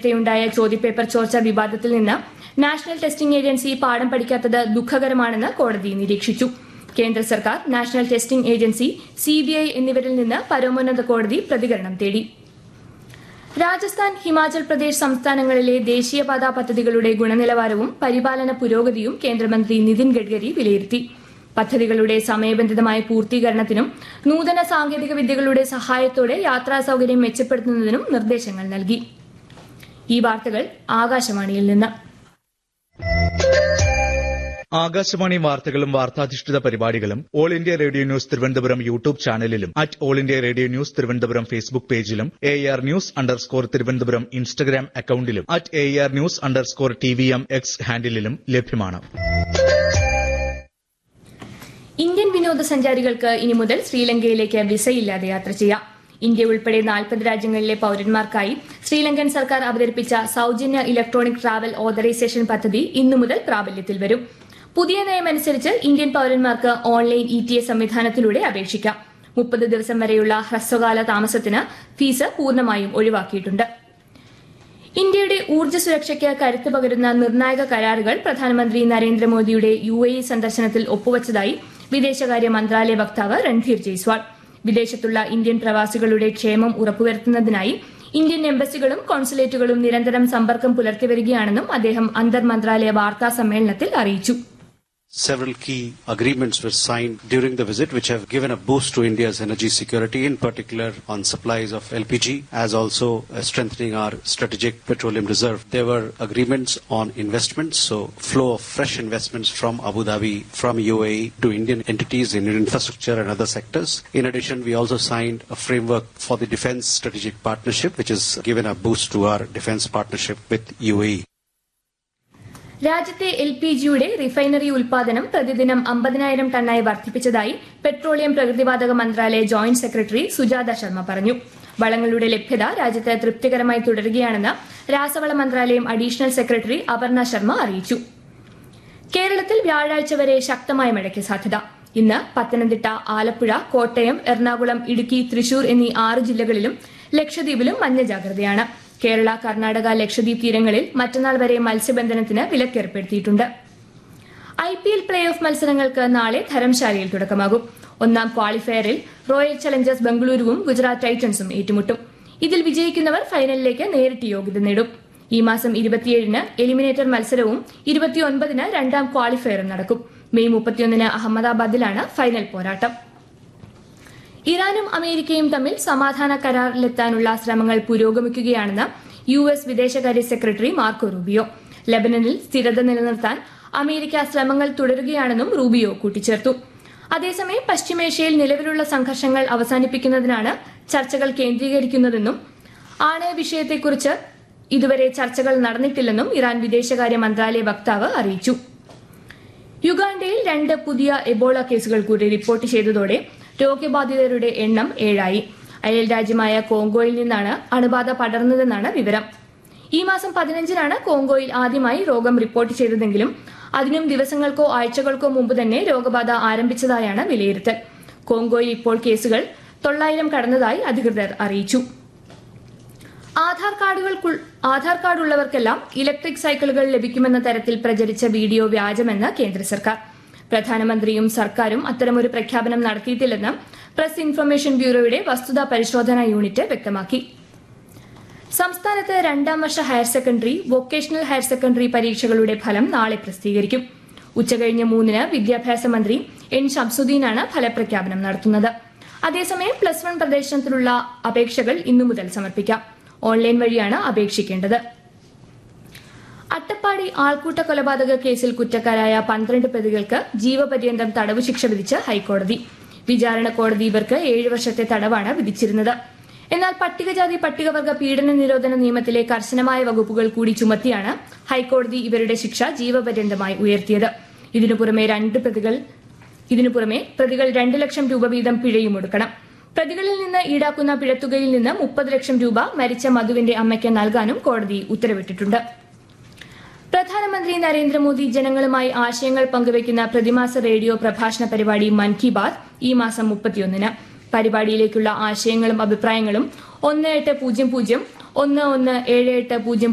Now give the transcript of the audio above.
നേരത്തെയുണ്ടായ ചോദ്യപേപ്പർ ചോർച്ച വിവാദത്തിൽ നിന്ന് നാഷണൽ ടെസ്റ്റിംഗ് ഏജൻസി പാഠം പഠിക്കാത്തത് ദുഃഖകരമാണെന്ന് കോടതി നിരീക്ഷിച്ചു കേന്ദ്ര സർക്കാർ നാഷണൽ ടെസ്റ്റിംഗ് ഏജൻസി സിബിഐ എന്നിവരിൽ നിന്ന് പരമോന്നത കോടതി പ്രതികരണം തേടി രാജസ്ഥാൻ ഹിമാചൽ പ്രദേശ് സംസ്ഥാനങ്ങളിലെ ദേശീയപാതാ പദ്ധതികളുടെ ഗുണനിലവാരവും പരിപാലന പുരോഗതിയും കേന്ദ്രമന്ത്രി നിതിൻ ഗഡ്കരി വിലയിരുത്തി പദ്ധതികളുടെ സമയബന്ധിതമായ പൂർത്തീകരണത്തിനും നൂതന സാങ്കേതിക വിദ്യകളുടെ സഹായത്തോടെ യാത്രാ സൌകര്യം മെച്ചപ്പെടുത്തുന്നതിനും നിർദ്ദേശങ്ങൾ നൽകി ഈ വാർത്തകൾ ആകാശവാണിയിൽ നിന്ന് ആകാശവാണി വാർത്തകളും വാർത്താധിഷ്ഠിത പരിപാടികളും All India Radio news Thiruvananthapuram YouTube ചാനലിലും at All India Radio news Thiruvananthapuram Facebook പേജിലും A R news underscore Thiruvananthapuram Instagram അക്കൌണ്ടിലും at A R news underscore T V M X ഹാൻഡിലും ലഭ്യമാണ് ഇന്ത്യൻ വിനോദസഞ്ചാരികൾക്ക് ഇനി മുതൽ ശ്രീലങ്കയിലേക്ക് വിസയില്ലാതെ യാത്ര ചെയ്യാം ഇന്ത്യ ഉൾപ്പെടെ നാൽപ്പത് രാജ്യങ്ങളിലെ പൌരന്മാർക്കായി ശ്രീലങ്കൻ സർക്കാർ അവതരിപ്പിച്ച സൌജന്യ ഇലക്ട്രോണിക് ട്രാവൽ ഓതറൈസേഷൻ പദ്ധതി ഇന്നു മുതൽ പ്രാബല്യത്തിൽ വരും പുതിയ നയമനുസരിച്ച് ഇന്ത്യൻ പൌരന്മാർക്ക് ഓൺലൈൻ ഇ ടി എസ് സംവിധാനത്തിലൂടെ അപേക്ഷിക്കാം മുപ്പത് ദിവസം വരെയുള്ള ഹ്രസ്വകാല താമസത്തിന് ഫീസ് പൂർണ്ണമായും ഒഴിവാക്കിയിട്ടുണ്ട് ഇന്ത്യയുടെ ഊർജ്ജ സുരക്ഷയ്ക്ക് കരുത്ത് പകരുന്ന നിർണായക കരാറുകൾ പ്രധാനമന്ത്രി നരേന്ദ്രമോദിയുടെ യു എ ഇ സന്ദർശനത്തിൽ ഒപ്പുവച്ചതായി വിദേശകാര്യ മന്ത്രാലയ വക്താവ് രൺധീർ ജയ്സ്വാൾ വിദേശത്തുള്ള ഇന്ത്യൻ പ്രവാസികളുടെ ക്ഷേമം ഉറപ്പുവരുത്തുന്നതിനായി ഇന്ത്യൻ എംബസികളും കോൺസുലേറ്റുകളും നിരന്തരം സമ്പർക്കം പുലർത്തിവരികയാണെന്നും അദ്ദേഹം അന്തർ മന്ത്രാലയ വാർത്താ സമ്മേളനത്തിൽ അറിയിച്ചു Several key agreements were signed during the visit, which have given a boost to India's energy security, in particular on supplies of LPG, as also uh, strengthening our strategic petroleum reserve. There were agreements on investments, so flow of fresh investments from Abu Dhabi, from UAE to Indian entities in infrastructure and other sectors. In addition, we also signed a framework for the defense strategic partnership, which has given a boost to our defense partnership with UAE. രാജ്യത്തെ L P ജിയുടെ refinery ഉൽപാദനം പ്രതിദിനം അമ്പതിനായിരം ടണ്ണായി വർദ്ധിപ്പിച്ചതായി petroleum പ്രകൃതിവാതക മന്ത്രാലയ joint secretary Sujatha Sharma പറഞ്ഞു വളങ്ങളുടെ ലഭ്യത രാജ്യത്ത് തൃപ്തികരമായി തുടരുകയാണെന്ന് രാസവള മന്ത്രാലയം അഡീഷണൽ സെക്രട്ടറി അപർണ ശർമ്മ അറിയിച്ചു കേരളത്തിൽ വ്യാഴാഴ്ച വരെ ശക്തമായ മഴയ്ക്ക് സാധ്യത ഇന്ന് പത്തനംതിട്ട ആലപ്പുഴ കോട്ടയം എറണാകുളം ഇടുക്കി തൃശൂർ എന്നീ ആറ് ജില്ലകളിലും ലക്ഷദ്വീപിലും മഞ്ഞ ജാഗ്രതയാണ് കേരള കർണാടക ലക്ഷദ്വീപ് തീരങ്ങളിൽ മറ്റന്നാൾ വരെ മത്സ്യബന്ധനത്തിന് വിലക്കേർപ്പെടുത്തിയിട്ടുണ്ട് I P L playoff മത്സരങ്ങൾക്ക് നാളെ ധരംശാലയിൽ തുടക്കമാകും ഒന്നാം ക്വാളിഫയറിൽ റോയൽ ചലഞ്ചേഴ്സ് ബംഗളൂരുവും ഗുജറാത്ത് ടൈറ്റൻസും ഏറ്റുമുട്ടും ഇതിൽ വിജയിക്കുന്നവർ ഫൈനലിലേക്ക് നേരിട്ട് യോഗ്യത നേടും ഈ മാസം ഇരുപത്തിയേഴിന് എലിമിനേറ്റർ മത്സരവും ഇരുപത്തിയൊൻപതിന് രണ്ടാം ക്വാളിഫയറും നടക്കും മെയ് മുപ്പത്തിയൊന്നിന് അഹമ്മദാബാദിലാണ് ഫൈനൽ പോരാട്ടം ഇറാനും അമേരിക്കയും തമ്മിൽ സമാധാന കരാറിലെത്താനുള്ള ശ്രമങ്ങൾ പുരോഗമിക്കുകയാണെന്ന് യു എസ് വിദേശകാര്യ സെക്രട്ടറി മാർക്കോ റൂബിയോ ലബനനിൽ സ്ഥിരത നിലനിർത്താൻ അമേരിക്ക ശ്രമങ്ങൾ തുടരുകയാണെന്നും റൂബിയോ കൂട്ടിച്ചേർത്തു അതേസമയം പശ്ചിമേഷ്യയിൽ നിലവിലുള്ള സംഘർഷങ്ങൾ അവസാനിപ്പിക്കുന്നതിനാണ് ചർച്ചകൾ കേന്ദ്രീകരിക്കുന്നതെന്നും ആണയ വിഷയത്തെക്കുറിച്ച് ഇതുവരെ ചർച്ചകൾ നടന്നിട്ടില്ലെന്നും ഇറാൻ വിദേശകാര്യ മന്ത്രാലയ വക്താവ് അറിയിച്ചു യുഗാണ്ടയിൽ രണ്ട് പുതിയ എബോള കേസുകൾ കൂടി റിപ്പോർട്ട് ചെയ്തതോടെ രോഗബാധിതരുടെ എണ്ണം ഏഴായി അയൽ രാജ്യമായ കോങ്കോയിൽ നിന്നാണ് അണുബാധ പടർന്നതെന്നാണ് വിവരം ഈ മാസം പതിനഞ്ചിനാണ് കോങ്കോയിൽ ആദ്യമായി രോഗം റിപ്പോർട്ട് ചെയ്തതെങ്കിലും അതിനും ദിവസങ്ങൾക്കോ ആഴ്ചകൾക്കോ മുമ്പ് തന്നെ രോഗബാധ ആരംഭിച്ചതായാണ് വിലയിരുത്തൽ കോങ്കോയിൽ ഇപ്പോൾ കേസുകൾ തൊള്ളായിരം കടന്നതായി അധികൃതർ അറിയിച്ചു ആധാർ കാർഡുകൾ ആധാർ കാർഡ് ഉള്ളവർക്കെല്ലാം ഇലക്ട്രിക് സൈക്കിളുകൾ ലഭിക്കുമെന്ന തരത്തിൽ പ്രചരിച്ച വീഡിയോ വ്യാജമെന്ന് കേന്ദ്ര സർക്കാർ പ്രധാനമന്ത്രിയും സർക്കാരും അത്തരമൊരു പ്രഖ്യാപനം നടത്തിയിട്ടില്ലെന്ന് പ്രസ് ഇൻഫർമേഷൻ ബ്യൂറോയുടെ വസ്തുതാ പരിശോധനാ യൂണിറ്റ് വ്യക്തമാക്കി സംസ്ഥാനത്ത് രണ്ടാം വർഷ higher secondary vocational higher secondary പരീക്ഷകളുടെ ഫലം നാളെ പ്രസിദ്ധീകരിക്കും ഉച്ചകഴിഞ്ഞ് മൂന്നിന് വിദ്യാഭ്യാസ മന്ത്രി എൻ ഷംസുദ്ദീനാണ് ഫലപ്രഖ്യാപനം നടത്തുന്നത് അതേസമയം പ്ലസ് വൺ പ്രവേശനത്തിനുള്ള അപേക്ഷകൾ ഇന്നു മുതൽ സമർപ്പിക്കാം ഓൺലൈൻ വഴിയാണ് അപേക്ഷിക്കേണ്ടത് അട്ടപ്പാടി ആൾക്കൂട്ട കൊലപാതക കേസിൽ കുറ്റക്കാരായ പന്ത്രണ്ട് പ്രതികൾക്ക് ജീവപര്യന്തം തടവ് ശിക്ഷ വിധിച്ച് ഹൈക്കോടതി വിചാരണ കോടതി ഇവർക്ക് ഏഴ് വർഷത്തെ തടവാണ് വിധിച്ചിരുന്നത് എന്നാൽ പട്ടികജാതി പട്ടികവർഗ പീഡന നിരോധന നിയമത്തിലെ കർശനമായ വകുപ്പുകൾ കൂടി ചുമത്തിയാണ് ഹൈക്കോടതി ഇവരുടെ ശിക്ഷ ജീവപര്യന്തമായി ഉയർത്തിയത് ഇതിനു പുറമെ രണ്ട് പ്രതികൾ ഇതിനു പുറമെ പ്രതികൾ രണ്ട് ലക്ഷം രൂപ വീതം പിഴയും ഒടുക്കണം പ്രതികളിൽ നിന്ന് ഈടാക്കുന്ന പിഴത്തുകയിൽ നിന്ന് മുപ്പത് ലക്ഷം രൂപ മരിച്ച മധുവിന്റെ അമ്മയ്ക്ക് നൽകാനും കോടതി ഉത്തരവിട്ടിട്ടുണ്ട് പ്രധാനമന്ത്രി നരേന്ദ്രമോദി ജനങ്ങളുമായി ആശയങ്ങൾ പങ്കുവയ്ക്കുന്ന പ്രതിമാസ റേഡിയോ പ്രഭാഷണ പരിപാടി മൻ കി ബാത് ഈ മാസം മുപ്പത്തിയൊന്നിന് പരിപാടിയിലേക്കുള്ള ആശയങ്ങളും അഭിപ്രായങ്ങളും ഒന്ന് എട്ട് പൂജ്യം പൂജ്യം ഒന്ന് ഒന്ന് ഏഴ് എട്ട് പൂജ്യം